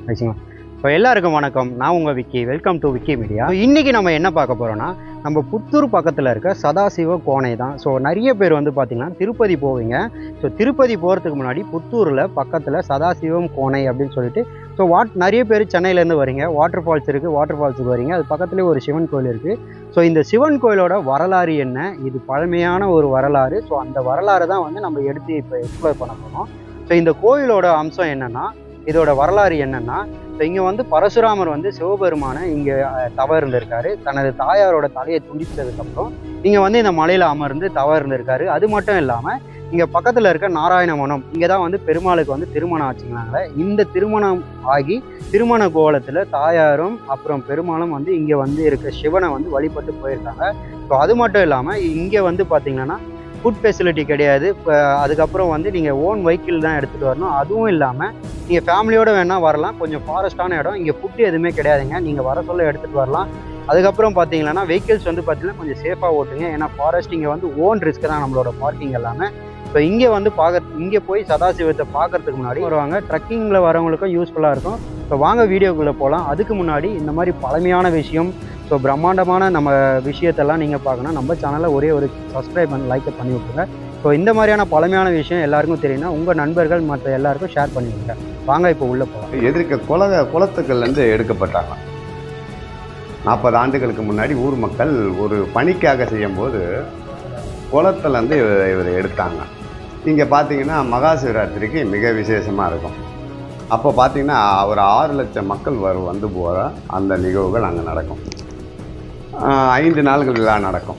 வச்சுங்களா இப்போ எல்லாருக்கும் வணக்கம் நான் உங்கள் Vicky welcome to Vicky media இன்றைக்கி நம்ம என்ன பார்க்க போகிறோன்னா நம்ம புத்தூர் பக்கத்தில் இருக்க சதாசிவ கோணை தான் ஸோ நிறைய பேர் வந்து பார்த்திங்கன்னா திருப்பதி போவீங்க ஸோ திருப்பதி போகிறதுக்கு முன்னாடி புத்தூரில் பக்கத்தில் சதாசிவம் கோணை அப்படின்னு சொல்லிட்டு ஸோ வாட் நிறைய பேர் சென்னையிலேருந்து வரீங்க வாட்டர் ஃபால்ஸ் இருக்குது வாட்டர் ஃபால்ஸுக்கு வரீங்க அது பக்கத்துலேயே ஒரு சிவன் கோயில் இருக்குது ஸோ இந்த சிவன் கோயிலோட வரலாறு என்ன இது பழமையான ஒரு வரலாறு ஸோ அந்த வரலாறு தான் வந்து நம்ம எடுத்து இப்போ எக்ஸ்ப்ளோர் பண்ண போகிறோம் ஸோ இந்த கோயிலோட அம்சம் என்னென்னா இதோட வரலாறு என்னென்னா ஸோ இங்கே வந்து பரசுராமர் வந்து சிவபெருமானை இங்கே தவ இருந்திருக்காரு தனது தாயாரோட தலையை துண்டித்ததுக்கப்புறம் இங்கே வந்து இந்த மலையில் அமர்ந்து தவ இருந்திருக்காரு அது மட்டும் இல்லாமல் இங்கே பக்கத்தில் இருக்க நாராயணவனம் இங்கே தான் வந்து பெருமாளுக்கு வந்து திருமணம் ஆச்சுங்களாங்களே இந்த திருமணம் ஆகி திருமண கோலத்தில் தாயாரும் அப்புறம் பெருமாளும் வந்து இங்கே வந்து இருக்க சிவனை வந்து வழிபட்டு போயிருக்காங்க ஸோ அது மட்டும் இல்லாமல் இங்கே வந்து பார்த்தீங்கன்னா ஃபுட் ஃபெசிலிட்டி கிடையாது இப்போ அதுக்கப்புறம் வந்து நீங்கள் ஓன் வெஹிக்கிள் தான் எடுத்துகிட்டு வரணும் அதுவும் இல்லாமல் நீங்கள் ஃபேமிலியோடு வேணால் வரலாம் கொஞ்சம் ஃபாரஸ்ட்டான இடம் இங்கே ஃபுட்டு எதுவுமே கிடையாதுங்க நீங்கள் வர சொல்ல எடுத்துகிட்டு வரலாம் அதுக்கப்புறம் பார்த்தீங்கன்னா வெஹிக்கிள்ஸ் வந்து பார்த்தீங்கன்னா கொஞ்சம் சேஃபாக ஓட்டுங்க ஏன்னா ஃபாரஸ்ட் இங்கே வந்து ஓன் ரிஸ்க் தான் நம்மளோட பார்க்கிங் எல்லாமே ஸோ இங்கே வந்து பார்க்க இங்கே போய் சதாசிவத்தை பார்க்கறதுக்கு முன்னாடி வருவாங்க ட்ரக்கிங்கில் வரவங்களுக்கும் யூஸ்ஃபுல்லாக இருக்கும் ஸோ வாங்க வீடியோக்குள்ளே போகலாம் அதுக்கு முன்னாடி இந்த மாதிரி பழமையான விஷயம் ஸோ பிரம்மாண்டமான நம்ம விஷயத்தெல்லாம் நீங்கள் பார்க்கணும் நம்ம சேனலில் ஒரே ஒரு சப்ஸ்கிரைப் பண்ணி லைக்கை பண்ணி விட்டுருங்க ஸோ இந்த மாதிரியான பழமையான விஷயம் எல்லாருக்கும் தெரியும்னா உங்கள் நண்பர்கள் மற்ற எல்லாருக்கும் ஷேர் பண்ணி விடுங்க வாங்க இப்போ உள்ளே போகலாம் எதிர்க்க குல குளத்துக்கள்லேருந்து எடுக்கப்பட்டாங்க நாற்பது ஆண்டுகளுக்கு முன்னாடி ஊர் மக்கள் ஒரு பணிக்காக செய்யும்போது குளத்துலேருந்து இவர் எடுத்தாங்க இங்கே பார்த்தீங்கன்னா மகா சிவராத்திரிக்கு மிக விசேஷமாக இருக்கும் அப்போ பார்த்தீங்கன்னா ஒரு ஆறு லட்சம் மக்கள் வரும் வந்து போகிற அந்த நிகழ்வுகள் அங்கே நடக்கும் ஆஹ் ஐந்து நாள்கள் விழா நடக்கும்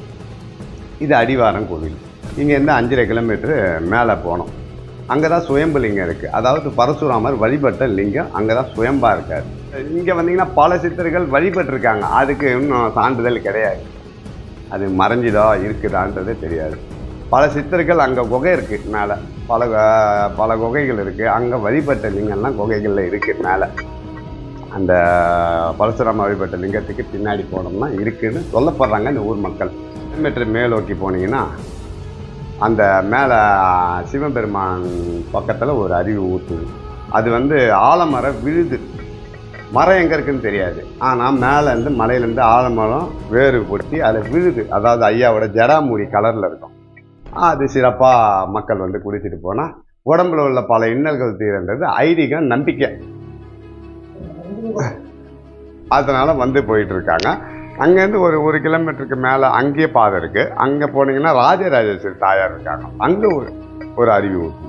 இது அடிவாரம் கோவில் இங்கேருந்து அஞ்சரை கிலோமீட்டரு மேலே போனோம் அங்கே தான் சுயம்பு லிங்கம் இருக்குது அதாவது பரசுராமர் வழிபட்ட லிங்கம் அங்கே தான் சுயம்பா இருக்கார் இங்கே வந்தீங்கன்னா பல சித்தர்கள் வழிபட்டிருக்காங்க அதுக்கு இன்னும் சான்றிதழ் கிடையாது அது மறைஞ்சுதா இருக்குதான்றது தெரியாது பல சித்தர்கள் அங்கே குகை இருக்குது மேலே பல கு- பல குகைகள் இருக்குது அங்கே வழிபட்ட லிங்கம்லாம் குகைகளில் இருக்குது மேலே அந்த பரசுராம வழிபட்ட லிங்கத்துக்கு பின்னாடி போனோம்னா இருக்குன்னு சொல்லப்படுறாங்க இந்த ஊர் மக்கள் கிலோமீட்டர் மேலோக்கி போனீங்கன்னா அந்த மேலே சிவபெருமான் பக்கத்தில் ஒரு அருவி ஊற்றுது அது வந்து ஆலமரம் விழுது மரம் எங்கே இருக்குன்னு தெரியாது ஆனால் மேலேருந்து மலையிலேருந்து ஆலமரம் வேறு பொட்டி அதில் விழுது அதாவது ஐயாவோட ஜடாமுடி கலரில் இருக்கும் அது சிறப்பாக மக்கள் வந்து குடிச்சிட்டு போனால் உடம்புல உள்ள பல இன்னல்கள் தீரன்றது ஐதீகம் நம்பிக்கை அதனால வந்து போயிட்டு இருக்காங்க அங்கேருந்து ஒரு ஒரு கிலோமீட்டருக்கு மேலே அங்கேயே பாதை இருக்குது அங்கே போனீங்கன்னா ராஜராஜேஸ்வரி தாயார் இருக்காங்க அங்கே ஒரு ஒரு அருவி ஊற்று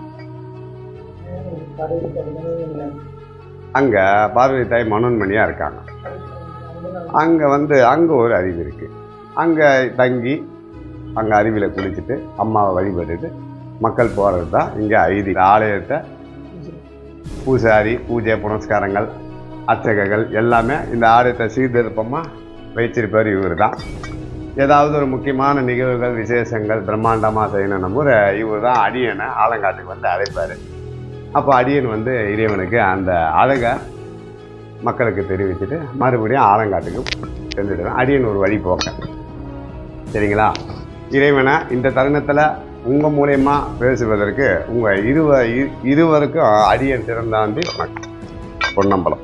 அங்கே பார்வதி தாய் மனோன்மணியாக இருக்காங்க அங்கே வந்து அங்கே ஒரு அருவி இருக்குது அங்கே தங்கி அங்கே அருவியில் குளிச்சுட்டு அம்மாவை வழிபட்டுட்டு மக்கள் போகிறது தான் இங்கே ஐதி ஆலயத்தை பூசாரி பூஜை புனஸ்காரங்கள் அர்ச்சகர்கள் எல்லாமே இந்த ஆலயத்தை சீர்திருப்பமாக வைத்திருப்பவர் இவர் தான் ஏதாவது ஒரு முக்கியமான நிகழ்வுகள் விசேஷங்கள் பிரம்மாண்டமாக செய்யணும் போது இவர் தான் அடியனை ஆலங்காட்டுக்கு வந்து அழைப்பார் அப்போ அடியன் வந்து இறைவனுக்கு அந்த அழகை மக்களுக்கு தெரிவிச்சுட்டு மறுபடியும் ஆலங்காட்டுக்கு சென்றுடுவேன் அடியன் ஒரு வழி போக்க சரிங்களா இறைவனை இந்த தருணத்தில் உங்கள் மூலயமா பேசுவதற்கு உங்கள் இருவ இரு- இருவருக்கும் அடியன் சிறந்தாண்டி வணக்கம் பொன்னம்பலம்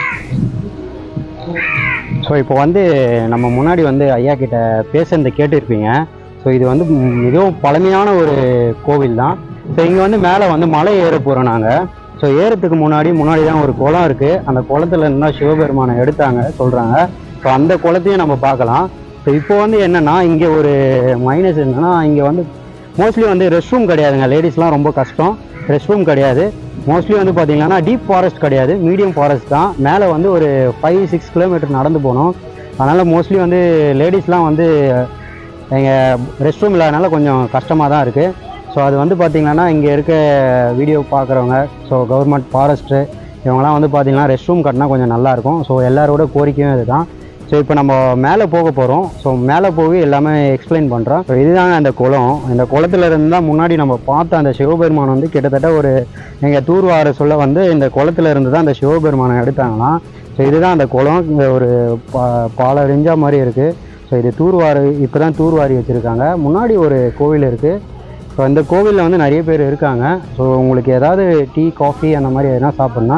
ஸோ இப்போ வந்து நம்ம முன்னாடி வந்து ஐயா கிட்ட பேசுறதை கேட்டிருப்பீங்க ஸோ இது வந்து மிகவும் பழமையான ஒரு கோவில் தான் ஸோ இங்கே வந்து மேலே வந்து மலை ஏற போகிறோம் நாங்கள் ஸோ ஏறத்துக்கு முன்னாடி முன்னாடி தான் ஒரு குளம் இருக்குது அந்த குளத்துல இருந்தால் சிவபெருமானை எடுத்தாங்க சொல்கிறாங்க ஸோ அந்த குளத்தையும் நம்ம பார்க்கலாம் ஸோ இப்போ வந்து என்னென்னா இங்கே ஒரு மைனஸ் என்னென்னா இங்கே வந்து மோஸ்ட்லி வந்து ரெஸ்ட் ரூம் கிடையாதுங்க லேடிஸ்லாம் ரொம்ப கஷ்டம் ரெஸ்ட் ரூம் கிடையாது மோஸ்ட்லி வந்து பார்த்தீங்கன்னா டீப் ஃபாரஸ்ட் கிடையாது மீடியம் ஃபாரஸ்ட் தான் மேலே வந்து ஒரு ஃபைவ் சிக்ஸ் கிலோமீட்டர் நடந்து போகணும் அதனால் மோஸ்ட்லி வந்து லேடிஸ்லாம் வந்து எங்கள் ரெஸ்ட் ரூம் இல்லாதனால கொஞ்சம் கஷ்டமாக தான் இருக்குது ஸோ அது வந்து பார்த்திங்கன்னா இங்கே இருக்க வீடியோ பார்க்குறவங்க ஸோ கவர்மெண்ட் ஃபாரஸ்ட்டு இவங்கெல்லாம் வந்து பார்த்திங்கன்னா ரெஸ்ட் ரூம் கட்டினா கொஞ்சம் நல்லாயிருக்கும் ஸோ எல்லாரோட கோரிக்கையும் இதுதான் ஸோ இப்போ நம்ம மேலே போக போகிறோம் ஸோ மேலே போய் எல்லாமே எக்ஸ்பிளைன் பண்ணுறோம் ஸோ இதுதாங்க அந்த குளம் இந்த குளத்துல இருந்து தான் முன்னாடி நம்ம பார்த்த அந்த சிவபெருமான் வந்து கிட்டத்தட்ட ஒரு எங்கள் தூர்வார சொல்ல வந்து இந்த குளத்துல இருந்து தான் அந்த சிவபெருமானை எடுத்தாங்களாம் ஸோ இதுதான் அந்த குளம் இங்கே ஒரு பா பாலறிஞ்சா மாதிரி இருக்குது ஸோ இது தூர்வாரி இப்போ தான் தூர்வாரி வச்சுருக்காங்க முன்னாடி ஒரு கோவில் இருக்குது ஸோ இந்த கோவிலில் வந்து நிறைய பேர் இருக்காங்க ஸோ உங்களுக்கு ஏதாவது டீ காஃபி அந்த மாதிரி எதனா சாப்பிட்ணுன்னா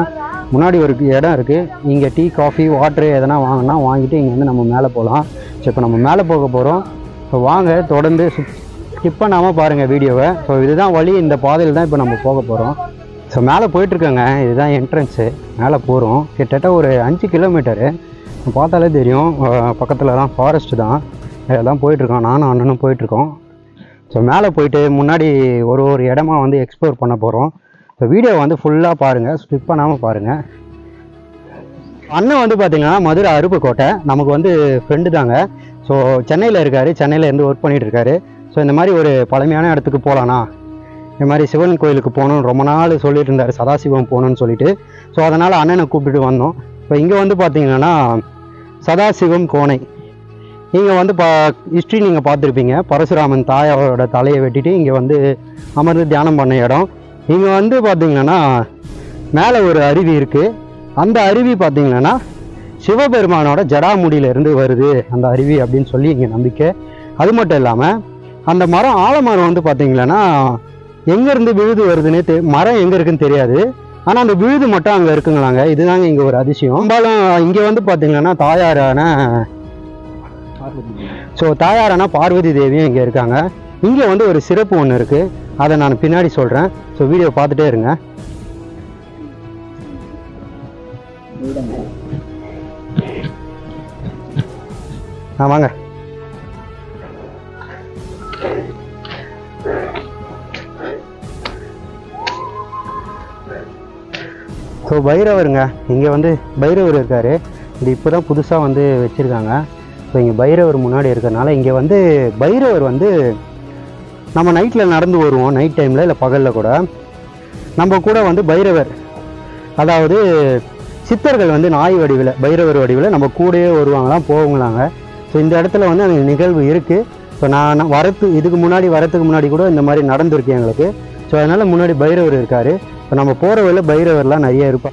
முன்னாடி ஒரு இடம் இருக்குது இங்கே டீ காஃபி வாட்ரு எதனா வாங்கினா வாங்கிட்டு இங்கே வந்து நம்ம மேலே போகலாம் ஸோ இப்போ நம்ம மேலே போக போகிறோம் ஸோ வாங்க தொடர்ந்து ஸ்கிப் பண்ணாமல் பாருங்கள் வீடியோவை ஸோ இதுதான் வழி இந்த பாதையில் தான் இப்போ நம்ம போக போகிறோம் ஸோ மேலே போயிட்டுருக்கோங்க இதுதான் என்ட்ரன்ஸு மேலே போகிறோம் கிட்டத்தட்ட ஒரு அஞ்சு கிலோமீட்டரு பார்த்தாலே தெரியும் பக்கத்தில் தான் ஃபாரஸ்ட் தான் எல்லாம் போயிட்டுருக்கோம் நானும் அண்ணனும் போயிட்டுருக்கோம் ஸோ மேலே போயிட்டு முன்னாடி ஒரு ஒரு இடமா வந்து எக்ஸ்ப்ளோர் பண்ண போகிறோம் ஸோ வீடியோ வந்து ஃபுல்லாக பாருங்கள் ஸ்கிப் பண்ணாமல் பாருங்கள் அண்ணன் வந்து பார்த்தீங்கன்னா மதுரை அருப்புக்கோட்டை நமக்கு வந்து ஃப்ரெண்டு தாங்க ஸோ சென்னையில் இருக்கார் சென்னையில் இருந்து ஒர்க் பண்ணிட்டு இருக்காரு ஸோ இந்த மாதிரி ஒரு பழமையான இடத்துக்கு போகலாண்ணா இந்த மாதிரி சிவன் கோயிலுக்கு போகணும்னு ரொம்ப நாள் சொல்லிட்டு இருந்தார் சதாசிவம் போகணும்னு சொல்லிட்டு ஸோ அதனால் அண்ணனை கூப்பிட்டுட்டு வந்தோம் இப்போ இங்கே வந்து பார்த்தீங்கன்னா சதாசிவம் கோணை நீங்கள் வந்து பா ஹிஸ்ட்ரி நீங்கள் பார்த்துருப்பீங்க பரசுராமன் தாயாரோட தலையை வெட்டிட்டு இங்கே வந்து அமர்ந்து தியானம் பண்ண இடம் இங்கே வந்து பார்த்தீங்கன்னா மேலே ஒரு அருவி இருக்குது அந்த அருவி பார்த்தீங்கன்னா சிவபெருமானோட ஜடாமுடியிலேருந்து வருது அந்த அருவி அப்படின்னு சொல்லி இங்கே நம்பிக்கை அது மட்டும் இல்லாமல் அந்த மரம் ஆலமரம் வந்து பார்த்தீங்கன்னா எங்கேருந்து விழுது வருதுன்னே தெ மரம் எங்கே இருக்குன்னு தெரியாது ஆனால் அந்த விழுது மட்டும் அங்கே இருக்குங்களாங்க இதுதாங்க இங்கே ஒரு அதிசயம் பெரும்பாலும் இங்கே வந்து பார்த்தீங்கன்னா தாயாரான ஸோ தாயாரான பார்வதி தேவியும் இங்கே இருக்காங்க இங்கே வந்து ஒரு சிறப்பு ஒன்று இருக்குது அதை நான் பின்னாடி சொல்கிறேன் ஸோ வீடியோ பார்த்துட்டே இருங்க ஆ வாங்க ஸோ பைரவருங்க இங்கே வந்து பைரவர் இருக்கார் இது இப்போ தான் புதுசாக வந்து வச்சுருக்காங்க ஸோ இங்கே பைரவர் முன்னாடி இருக்கிறனால இங்கே வந்து பைரவர் வந்து நம்ம நைட்டில் நடந்து வருவோம் நைட் டைமில் இல்லை பகலில் கூட நம்ம கூட வந்து பைரவர் அதாவது சித்தர்கள் வந்து நாய் வடிவில் பைரவர் வடிவில் நம்ம கூடயே வருவாங்களாம் போவாங்களாங்க ஸோ இந்த இடத்துல வந்து அந்த நிகழ்வு இருக்குது ஸோ நான் வரத்து இதுக்கு முன்னாடி வரத்துக்கு முன்னாடி கூட இந்த மாதிரி நடந்திருக்கு எங்களுக்கு ஸோ அதனால் முன்னாடி பைரவர் இருக்கார் இப்போ நம்ம போகிற வழியில் பைரவர்லாம் நிறைய இருப்பா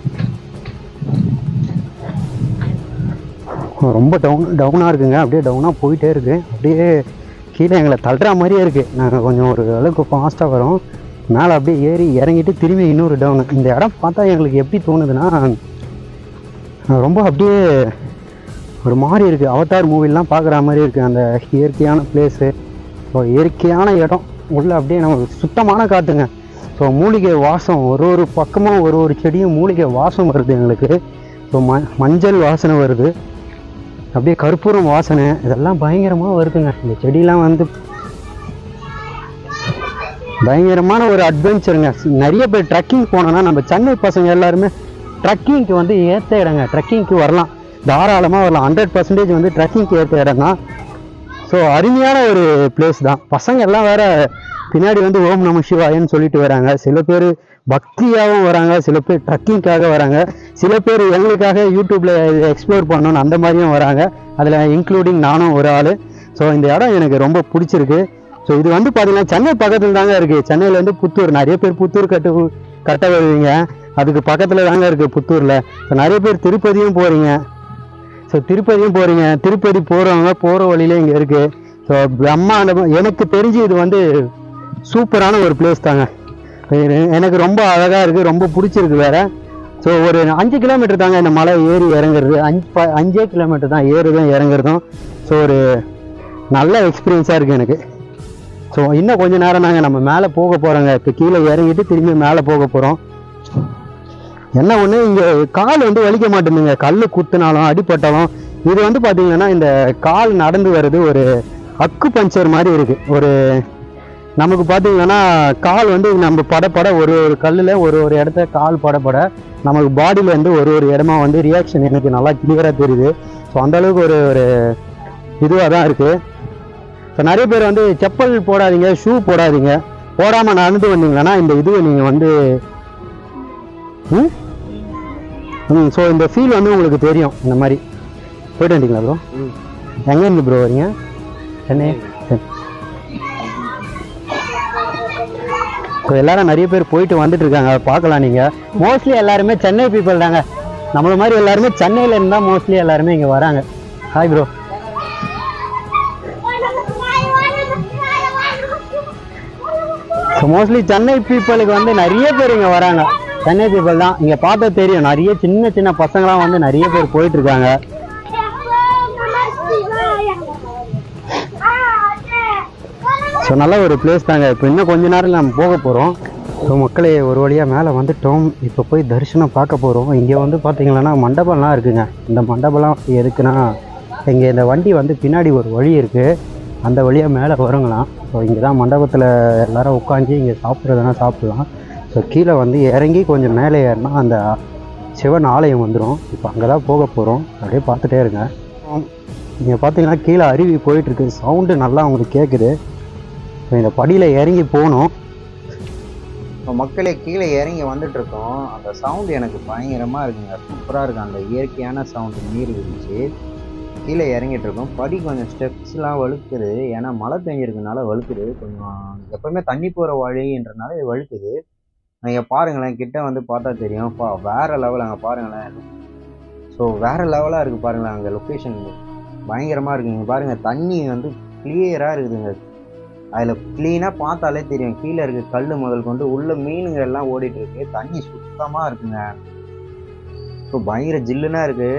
ரொம்ப டவுன் டவுனாக இருக்குங்க அப்படியே டவுனாக போயிட்டே இருக்கு அப்படியே கீழே எங்களை தள்ளுற மாதிரியே இருக்குது நாங்கள் கொஞ்சம் ஒரு அளவுக்கு ஃபாஸ்ட்டாக வரோம் மேலே அப்படியே ஏறி இறங்கிட்டு திரும்பி இன்னொரு டவுனு இந்த இடம் பார்த்தா எங்களுக்கு எப்படி தோணுதுன்னா அஹ் ரொம்ப அப்படியே ஒரு மாதிரி இருக்குது அவதார் மூவிலாம் பார்க்குற மாதிரி இருக்குது அந்த இயற்கையான பிளேஸு ஸோ இயற்கையான இடம் உள்ள அப்படியே நமக்கு சுத்தமான காற்றுங்க ஸோ மூலிகை வாசம் ஒரு ஒரு பக்கமாக ஒரு ஒரு செடியும் மூலிகை வாசம் வருது எங்களுக்கு ஸோ ம மஞ்சள் வாசனை வருது அப்படியே கற்பூரம் வாசனை இதெல்லாம் பயங்கரமாக வருதுங்க இந்த செடியெலாம் வந்து பயங்கரமான ஒரு அட்வென்ச்சருங்க நிறைய பேர் ட்ரக்கிங் போனோன்னா நம்ம சென்னை பசங்க எல்லாருமே ட்ரக்கிங்க்கு வந்து ஏற்ற இடங்க ட்ரக்கிங்க்கு வரலாம் தாராளமாக வரலாம் ஹண்ட்ரட் பர்சன்டேஜ் வந்து ட்ரக்கிங்க்கு ஏற்ற இடம் தான் ஸோ அருமையான ஒரு பிளேஸ் தான் பசங்க எல்லாம் வேற பின்னாடி வந்து ஓம் நம சிவாயன்னு சொல்லிட்டு வராங்க சில பேர் பக்தியாகவும் வராங்க சில பேர் ட்ரக்கிங்காக வராங்க சில பேர் எங்களுக்காக யூடியூப்ல எக்ஸ்ப்ளோர் பண்ணணும்னு அந்த மாதிரியும் வராங்க அதில் இன்க்ளூடிங் நானும் ஒரு ஆள் ஸோ இந்த இடம் எனக்கு ரொம்ப பிடிச்சிருக்கு ஸோ இது வந்து பார்த்தீங்கன்னா சென்னை பக்கத்தில் தாங்க இருக்குது சென்னையில் வந்து புத்தூர் நிறைய பேர் புத்தூர் கட்டு கட்ட வருவீங்க அதுக்கு பக்கத்தில் தாங்க இருக்குது புத்தூரில் ஸோ நிறைய பேர் திருப்பதியும் போகிறீங்க ஸோ திருப்பதியும் போகிறீங்க திருப்பதி போகிறவங்க போகிற வழியில இங்கே இருக்குது ஸோ பிரம்மாண்டம் எனக்கு தெரிஞ்சு இது வந்து சூப்பரான ஒரு பிளேஸ் தாங்க எ- எனக்கு ரொம்ப அழகாக இருக்குது ரொம்ப பிடிச்சிருக்கு வேற ஸோ ஒரு அஞ்சு கிலோமீட்டர் தாங்க இந்த மலை ஏறி இறங்குறது அஞ்சு ப- அஞ்சே கிலோமீட்டர் தான் ஏறுதும் இறங்குறதும் ஸோ ஒரு நல்ல எக்ஸ்பீரியன்ஸாக இருக்குது எனக்கு ஸோ இன்னும் கொஞ்ச நேரம் தாங்க நம்ம மேலே போக போகிறோங்க இப்போ கீழே இறங்கிட்டு திரும்பி மேலே போக போகிறோம் என்ன ஒன்று இங்கே கால் வந்து வலிக்க மாட்டேங்குங்க கல் குத்துனாலும் அடிபட்டாலும் இது வந்து பார்த்தீங்கன்னா இந்த கால் நடந்து வர்றது ஒரு அக்கு பஞ்சர் மாதிரி இருக்குது ஒரு நமக்கு பார்த்தீங்கன்னா கால் வந்து நம்ம படப்பட ஒரு ஒரு கல்லில் ஒரு ஒரு இடத்த கால் படப்பட நமக்கு பாடியில் வந்து ஒரு ஒரு இடமா வந்து ரியாக்ஷன் எனக்கு நல்லா கிளியராக தெரியுது ஸோ அந்தளவுக்கு ஒரு ஒரு இதுவாக தான் இருக்குது ஸோ நிறைய பேர் வந்து செப்பல் போடாதீங்க ஷூ போடாதீங்க போடாமல் நடந்து வந்தீங்கன்னா இந்த இதுவை நீங்கள் வந்து ம் ம் ஸோ இந்த ஃபீல் வந்து உங்களுக்கு தெரியும் இந்த மாதிரி போயிட்டு வந்தீங்களா ப்ரோ எங்கேருந்து ப்ரோ வரீங்க சென்னை சரி ஸோ எல்லாரும் நிறைய பேர் போயிட்டு வந்துட்டு இருக்காங்க அதை பார்க்கலாம் நீங்கள் மோஸ்ட்லி எல்லாருமே சென்னை பீப்புள் தாங்க நம்மள மாதிரி எல்லாருமே சென்னையில இருந்தா மோஸ்ட்லி எல்லாருமே இங்கே வராங்க hi bro so mostly Chennai பீப்புளுக்கு வந்து நிறைய பேர் இங்கே வராங்க சென்னை பீப்புள் தான் இங்க பார்த்தா தெரியும் நிறைய சின்ன சின்ன பசங்கலாம் வந்து நிறைய பேர் போயிட்டு இருக்காங்க ஸோ நல்ல ஒரு பிளேஸ் தாங்க இப்போ இன்னும் கொஞ்ச நேரம் நம்ம போக போகிறோம் ஸோ மக்களே ஒரு வழியாக மேலே வந்துட்டோம் இப்போ போய் தரிசனம் பார்க்க போகிறோம் இங்கே வந்து பார்த்தீங்கன்னா மண்டபம்லாம் இருக்குங்க இந்த மண்டபம்லாம் எதுக்குன்னா இங்கே இந்த வண்டி வந்து பின்னாடி ஒரு வழி இருக்குது அந்த வழியாக மேலே வருங்களாம் ஸோ இங்கே தான் மண்டபத்தில் எல்லாரும் உட்காந்து இங்கே சாப்பிட்றதுனா சாப்பிட்லாம் ஸோ கீழே வந்து இறங்கி கொஞ்சம் மேலே ஏறினா அந்த சிவன் ஆலயம் வந்துடும் இப்போ அங்கே தான் போக போகிறோம் அப்படியே பார்த்துட்டே இருங்க இங்கே பார்த்தீங்கன்னா கீழே அருவி போயிட்டுருக்கு சவுண்டு நல்லா உங்களுக்கு கேட்குது ஸோ இந்த படியில் இறங்கி போகணும் இப்போ மக்களே கீழே இறங்கி வந்துட்டு இருக்கோம் அந்த சவுண்ட் எனக்கு பயங்கரமாக இருக்குங்க சூப்பராக இருக்கு அந்த இயற்கையான சவுண்டு நீர் விரிச்சு கீழே இறங்கிட்டு இருக்கோம் படி கொஞ்சம் ஸ்டெப்ஸ்லாம் வழுக்குது ஏன்னா மழை பெஞ்சிருக்கனால வழுக்குது கொஞ்சம் எப்பவுமே தண்ணி போகிற வழின்றனால இது வழுக்குது நீங்கள் பாருங்களேன் கிட்ட வந்து பார்த்தா தெரியும் பா வேற லெவல் அங்கே பாருங்களேன் ஸோ வேற லெவலாக இருக்குது பாருங்களேன் அங்கே லொக்கேஷன் பயங்கரமாக இருக்குங்க பாருங்க தண்ணி வந்து கிளியராக இருக்குதுங்க அதில் க்ளீனாக பார்த்தாலே தெரியும் கீழே இருக்க கல் முதல் கொண்டு உள்ள மீனுங்க எல்லாம் ஓடிட்டு இருக்கு தண்ணி சுத்தமாக இருக்குங்க இப்போ பயங்கர ஜில்லுனா இருக்கு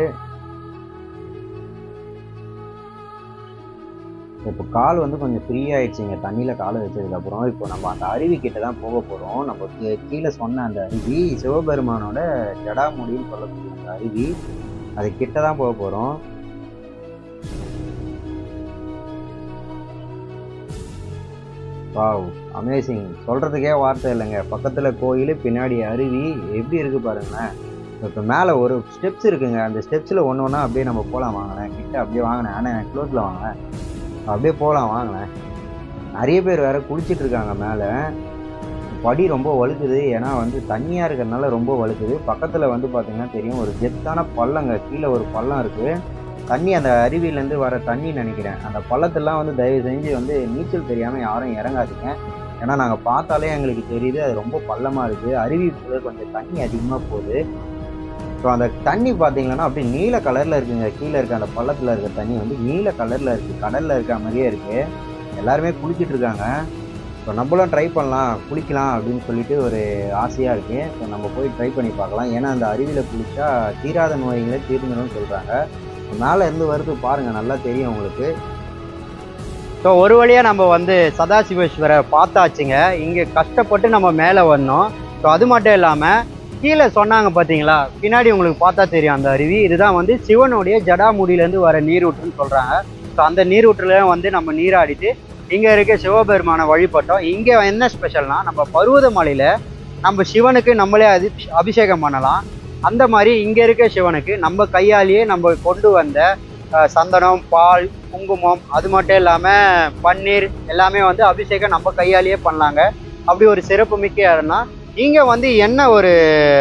இப்போ கால் வந்து கொஞ்சம் ஃப்ரீ ஆயிடுச்சுங்க தண்ணியில் காலை வச்சதுக்கப்புறம் இப்போ நம்ம அந்த அருவி கிட்ட தான் போக போகிறோம் நம்ம கீ- கீழே சொன்ன அந்த அருவி சிவபெருமானோட ஜடாமுடின்னு சொல்லக்கூடிய அந்த அருவி அது கிட்ட தான் போக போகிறோம் வாவ் அமேசிங் சொல்கிறதுக்கே வார்த்தை இல்லைங்க பக்கத்தில் கோயில் பின்னாடி அருவி எப்படி இருக்குது பாருங்களேன் இப்போ மேலே ஒரு ஸ்டெப்ஸ் இருக்குங்க அந்த ஸ்டெப்ஸில் ஒன்று ஒன்றா அப்படியே நம்ம போகலாம் வாங்கினேன் கிட்ட அப்படியே வாங்கினேன் ஆனால் க்ளோஸில் வாங்கினேன் அப்படியே போகலாம் வாங்கினேன் நிறைய பேர் வேற குளிச்சிட்டு இருக்காங்க மேலே படி ரொம்ப வழுக்குது ஏன்னா வந்து தண்ணியாக இருக்கிறதுனால ரொம்ப வழுக்குது பக்கத்தில் வந்து பார்த்தீங்கன்னா தெரியும் ஒரு ஜெத்தான பள்ளங்க கீழே ஒரு பள்ளம் இருக்குது தண்ணி அந்த அருவியிலேருந்து வர தண்ணி நினைக்கிறேன் அந்த பள்ளத்தெல்லாம் வந்து தயவு செஞ்சு வந்து நீச்சல் தெரியாமல் யாரும் இறங்காதீங்க ஏன்னா நாங்கள் பார்த்தாலே எங்களுக்கு தெரியுது அது ரொம்ப பள்ளமாக இருக்குது அருவிக்குள்ள கொஞ்சம் தண்ணி அதிகமாக போகுது ஸோ அந்த தண்ணி பார்த்தீங்கன்னா அப்படியே நீல கலரில் இருக்குங்க கீழே இருக்க அந்த பள்ளத்தில் இருக்க தண்ணி வந்து நீல கலரில் இருக்குது கடலில் இருக்க மாதிரியே இருக்குது எல்லாருமே குளிச்சிட்டு இருக்காங்க ஸோ நம்மளும் ட்ரை பண்ணலாம் குளிக்கலாம் அப்படின்னு சொல்லிட்டு ஒரு ஆசையாக இருக்குது ஸோ நம்ம போய் ட்ரை பண்ணி பார்க்கலாம் ஏன்னா அந்த அருவியில் குளிச்சா தீராத நோய்களே தீர்ந்துடும் சொல்கிறாங்க மேலே இருந்து வருது பாருங்கள் நல்லா தெரியும் உங்களுக்கு ஸோ ஒரு வழியாக நம்ம வந்து சதாசிவேஸ்வரை பார்த்தாச்சுங்க இங்கே கஷ்டப்பட்டு நம்ம மேலே வந்தோம் ஸோ அது மட்டும் இல்லாமல் கீழே சொன்னாங்க பார்த்தீங்களா பின்னாடி உங்களுக்கு பார்த்தா தெரியும் அந்த அருவி இதுதான் வந்து சிவனுடைய ஜடாமுடியிலேருந்து வர நீரூற்றுன்னு சொல்கிறாங்க ஸோ அந்த நீரூற்றுல வந்து நம்ம நீராடிட்டு இங்கே இருக்க சிவபெருமானை வழிபட்டோம் இங்கே என்ன ஸ்பெஷல்னா நம்ம பருவதமலையில் நம்ம சிவனுக்கு நம்மளே அதி அபிஷேகம் பண்ணலாம் அந்த மாதிரி இங்கே இருக்க சிவனுக்கு நம்ம கையாலேயே நம்ம கொண்டு வந்த அஹ், சந்தனம் பால் குங்குமம் அது மட்டும் இல்லாமல் பன்னீர் எல்லாமே வந்து அபிஷேகம் நம்ம கையாலேயே பண்ணலாங்க அப்படி ஒரு சிறப்பு மிக்க இடம்னா இங்கே வந்து என்ன ஒரு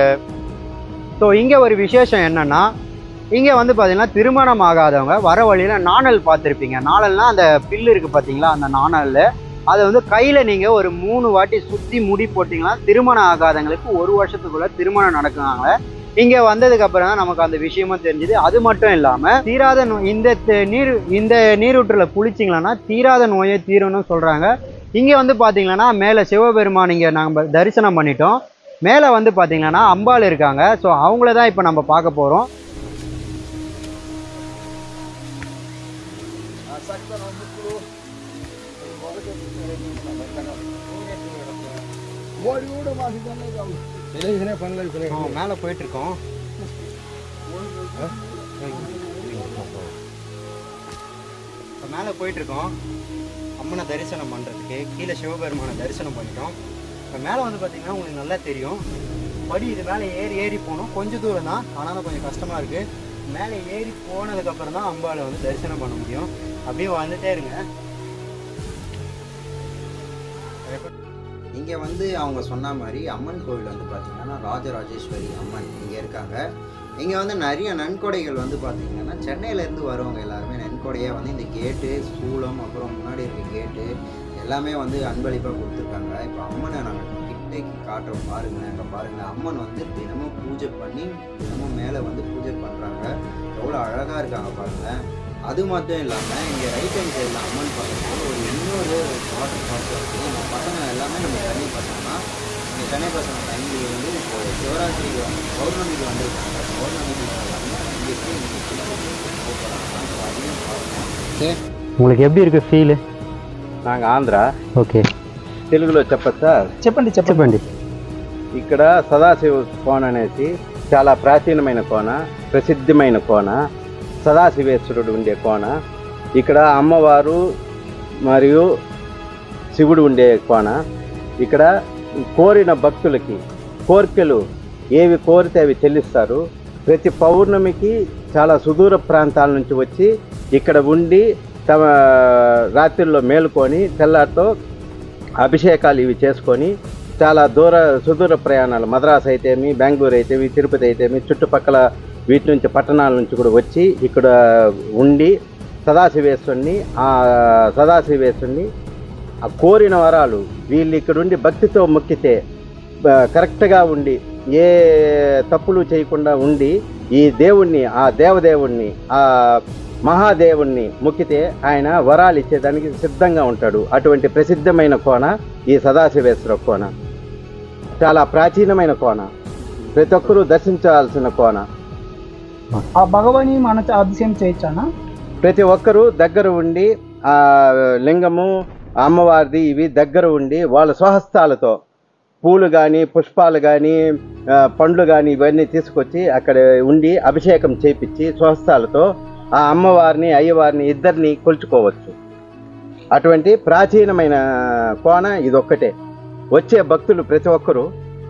ஸோ இங்கே ஒரு விசேஷம் என்னன்னா இங்கே வந்து பார்த்தீங்கன்னா திருமணம் ஆகாதவங்க வர வழியில் நாணல் பார்த்துருப்பீங்க நாணல்னா அந்த பில்லு இருக்குது பார்த்தீங்களா அந்த நாணலில் அதை வந்து கையில் நீங்கள் ஒரு மூணு வாட்டி சுற்றி முடி போட்டிங்கன்னா திருமணம் ஆகாதவங்களுக்கு ஒரு வருஷத்துக்குள்ள திருமணம் நடக்குவாங்க இங்கே வந்ததுக்கு அப்புறம் தான் நமக்கு அந்த விஷயமும் தெரிஞ்சுது அது மட்டும் இல்லாமல் தீராத நோய் இந்த த- நீர் இந்த நீரூற்றில் குளிச்சிங்களன்னா தீராத நோயை தீரும்னு சொல்கிறாங்க இங்கே வந்து பார்த்தீங்கன்னா மேலே சிவபெருமான் இங்கே நம்ம தரிசனம் பண்ணிட்டோம் மேலே வந்து பார்த்தீங்கன்னா அம்பாள் இருக்காங்க ஸோ அவங்கள தான் இப்போ நம்ம பார்க்க போகிறோம் மேலே போயிட்டு இருக்கோம் இப்போ மேலே போயிட்டு இருக்கோம் அம்மனை தரிசனம் பண்ணுறதுக்கு கீழே சிவபெருமானை தரிசனம் பண்ணிட்டோம் இப்போ மேலே வந்து பார்த்தீங்கன்னா உங்களுக்கு நல்லா தெரியும் படி இது மேலே ஏறி ஏறி போகணும் கொஞ்சம் தூரம் தான் ஆனாலும் கொஞ்சம் கஷ்டமாக இருக்குது மேலே ஏறி போனதுக்கப்புறம் தான் அம்பாவை வந்து தரிசனம் பண்ண முடியும் அப்படியே வந்துட்டே இருங்க இங்கே வந்து அவங்க சொன்ன மாதிரி அம்மன் கோவில் வந்து பார்த்தீங்கன்னா ராஜராஜேஸ்வரி அம்மன் இங்கே இருக்காங்க இங்கே வந்து நிறைய நன்கொடைகள் வந்து பார்த்தீங்கன்னா சென்னையிலேருந்து வருவாங்க எல்லாருமே நன்கொடையாக வந்து இந்த கேட்டு சூளம் அப்புறம் முன்னாடி இருக்க கேட்டு எல்லாமே வந்து அன்பளிப்பாக கொடுத்துருக்காங்க இப்போ அம்மனை நாங்கள் கிட்டேக்கு காட்டுறோம் பாருங்களேன் அங்கே பாருங்களேன் அம்மன் வந்து தினமும் பூஜை பண்ணி தினமும் மேலே வந்து பூஜை பண்ணுறாங்க எவ்வளோ அழகாக இருக்காங்க பாருங்களேன் அது மட்டும் இல்லாமல் இங்கே ரைட் ஹேண்ட் சைடில் அம்மன் பக்கத்தில் ஒரு இன்னொரு வாட்டர் ஃபால்ஸ் இருக்குது இந்த பசங்க எல்லாமே நம்ம தண்ணி பார்த்தோம்னா இங்கே சென்னை பசங்க டைம்லேயே வந்து இப்போ சிவராத்திரிக்கு வந்து பௌர்ணமிக்கு வந்திருக்காங்க பௌர்ணமிக்கு வந்து இங்கே எப்படி இங்கே அதையும் பார்க்கணும் உங்களுக்கு எப்படி இருக்கு ఫీల్ నాకు ఆంధ్ర ఓకే తెలుగులో చెప్పచ్చా చెప్పండి చెప్పండి చెప్పండి ఇక్కడ సదాశివ కోన అనేసి చాలా ప్రాచీనమైన కోన ప్రసిద్ధమైన కోన సదాశివేశ్వరుడు ఉండే కోన ఇక్కడ అమ్మవారు మరియు శివుడు ఉండే కోన ఇక్కడ కోరిన భక్తులకి కోరికలు ఏవి కోరితే అవి చెల్లిస్తారు ప్రతి పౌర్ణమికి చాలా సుదూర ప్రాంతాల నుంచి వచ్చి ఇక్కడ ఉండి తమ రాత్రిలో మేలుకొని తెల్లారితో అభిషేకాలు ఇవి చేసుకొని చాలా దూర సుదూర ప్రయాణాలు మద్రాసు అయితేమి బెంగళూరు అయితేమి తిరుపతి అయితేమి చుట్టుపక్కల వీటి నుంచి పట్టణాల నుంచి కూడా వచ్చి ఇక్కడ ఉండి సదాశివేశ్వరుని ఆ సదాశివేశ్వరుని ఆ కోరిన వరాలు వీళ్ళు ఇక్కడ ఉండి భక్తితో మొక్కితే బ- కరెక్ట్గా ఉండి ఏ తప్పులు చేయకుండా ఉండి ఈ దేవుణ్ణి ఆ దేవదేవుణ్ణి ఆ మహాదేవుణ్ణి మొక్కితే ఆయన వరాలు ఇచ్చేదానికి సిద్ధంగా ఉంటాడు అటువంటి ప్రసిద్ధమైన కోన ఈ సదాశివేశ్వర కోన చాలా ప్రాచీనమైన కోన ప్రతి ఒక్కరూ దర్శించాల్సిన కోన ఆ భగవాని మన అతిశయం చేయొచ్చానా ప్రతి ఒక్కరూ దగ్గర ఉండి ఆ లింగము అమ్మవారిది ఇవి దగ్గర ఉండి వాళ్ళ స్వహస్తాలతో పూలు కానీ పుష్పాలు కానీ పండ్లు కానీ ఇవన్నీ తీసుకొచ్చి అక్కడ ఉండి అభిషేకం చేపించి స్వహస్తాలతో ఆ అమ్మవారిని అయ్యవారిని ఇద్దరిని కొలుచుకోవచ్చు అటువంటి ప్రాచీనమైన కోన ఇదొక్కటే వచ్చే భక్తులు ప్రతి ఒక్కరూ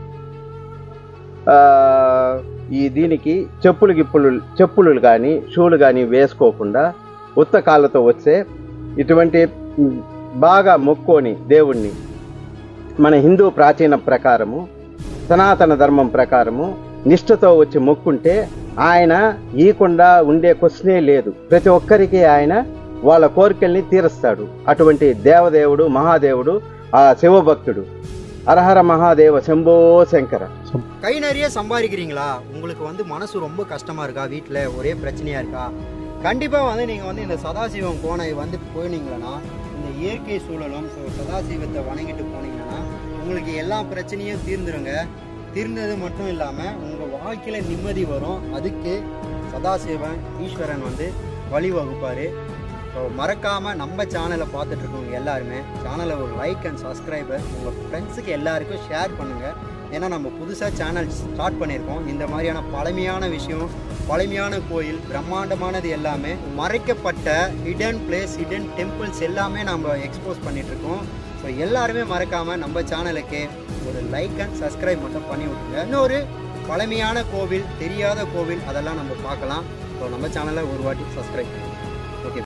ఆ, ఈ దీనికి చెప్పులు గిప్పులు చెప్పులు కానీ షూలు కానీ వేసుకోకుండా ఉత్త కాళ్ళతో వస్తే ఇటువంటి మ్, బాగా మొక్కొని దేవుణ్ణి మన హిందూ ప్రాచీన ప్రకారము సనాతన ధర్మం ప్రకారము నిష్ఠతో వచ్చి మొక్కుంటే ఆయన ఈకుండా ఉండే క్వశ్చనే లేదు ప్రతి ఒక్కరికి ఆయన వాళ్ళ కోరికల్ని తీరుస్తాడు అటువంటి దేవదేవుడు మహాదేవుడు ఆ శివభక్తుడు హరహర మహాదేవ శంభో శంకర கை நிறைய சம்பாதிக்கிறீங்களா உங்களுக்கு வந்து மனசு ரொம்ப கஷ்டமா இருக்கா வீட்டில் ஒரே பிரச்சனையா இருக்கா கண்டிப்பா வந்து நீங்க வந்து இந்த சதாசிவம் கோணை வந்து போனீங்கன்னா இந்த இயற்கை சூழலும் ஸோ சதாசிவத்தை வணங்கிட்டு போனீங்கன்னா உங்களுக்கு எல்லா பிரச்சனையும் தீர்ந்துருங்க தீர்ந்தது மட்டும் இல்லாம உங்க வாழ்க்கையில நிம்மதி வரும் அதுக்கு சதாசிவன் ஈஸ்வரன் வந்து வழிவகுப்பாரு ஸோ மறக்காம நம்ம சேனலை பார்த்துட்டு இருக்கவங்க எல்லாருமே சேனலை ஒரு லைக் அண்ட் சப்ஸ்கிரைபர் உங்க ஃப்ரெண்ட்ஸுக்கு எல்லாருக்கும் ஷேர் பண்ணுங்க ஏன்னா நம்ம புதுசாக சேனல் ஸ்டார்ட் பண்ணியிருக்கோம் இந்த மாதிரியான பழமையான விஷயம் பழமையான கோயில் பிரம்மாண்டமானது எல்லாமே மறைக்கப்பட்ட ஹிடன் பிளேஸ் ஹிடன் டெம்பிள்ஸ் எல்லாமே நம்ம எக்ஸ்போஸ் பண்ணிட்டு இருக்கோம் ஸோ எல்லாருமே மறக்காமல் நம்ம சேனலுக்கு ஒரு லைக் அண்ட் சப்ஸ்கிரைப் மட்டும் பண்ணி விட்டுருங்க இன்னொரு பழமையான கோவில் தெரியாத கோவில் அதெல்லாம் நம்ம பார்க்கலாம் ஸோ நம்ம சேனலை ஒரு வாட்டி சப்ஸ்கிரைப் பண்ணுங்க